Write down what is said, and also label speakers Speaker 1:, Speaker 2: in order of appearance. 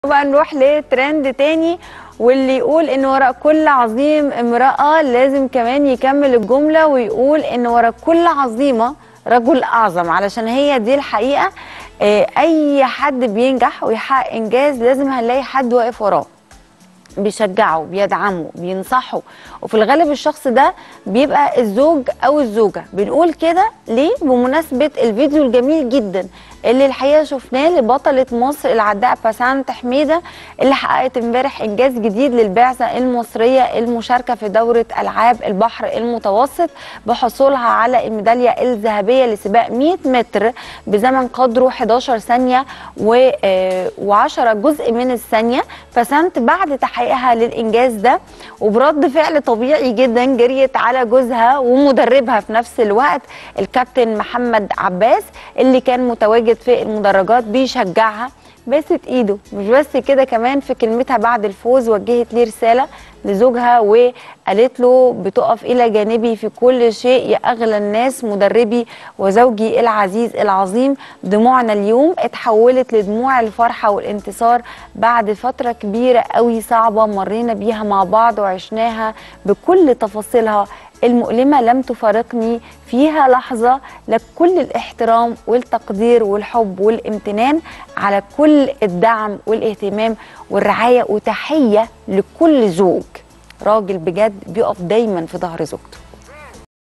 Speaker 1: بقى نروح لترند تاني واللي يقول ان وراء كل عظيم امرأة لازم كمان يكمل الجملة ويقول ان وراء كل عظيمة رجل اعظم علشان هي دي الحقيقة آه، اي حد بينجح ويحقق انجاز لازم هنلاقي حد واقف وراه بيشجعه بيدعمه بينصحه وفي الغالب الشخص ده بيبقى الزوج او الزوجه بنقول كده ليه بمناسبه الفيديو الجميل جدا اللي الحقيقه شفناه لبطله مصر العداء بسنت حميده اللي حققت امبارح انجاز جديد للبعثه المصريه المشاركه في دوره العاب البحر المتوسط بحصولها على الميداليه الذهبيه لسباق 100 متر بزمن قدره 11 ثانيه و10 جزء من الثانيه بسنت بعد تحقيقها للانجاز ده وبرد فعل طبيعي جدا جريت على جوزها ومدربها في نفس الوقت الكابتن محمد عباس اللي كان متواجد في المدرجات بيشجعها باست ايده مش بس كده كمان في كلمتها بعد الفوز وجهت ليه رساله لزوجها وقالت له بتقف الى جانبي في كل شيء يا اغلى الناس مدربي وزوجي العزيز العظيم دموعنا اليوم اتحولت لدموع الفرحه والانتصار بعد فتره كبيره قوي صعبه مرينا بيها مع بعض وعشناها بكل تفاصيلها المؤلمة لم تفارقني فيها لحظة لك كل الاحترام والتقدير والحب والامتنان على كل الدعم والاهتمام والرعاية وتحية لكل زوج راجل بجد بيقف دايما في ظهر زوجته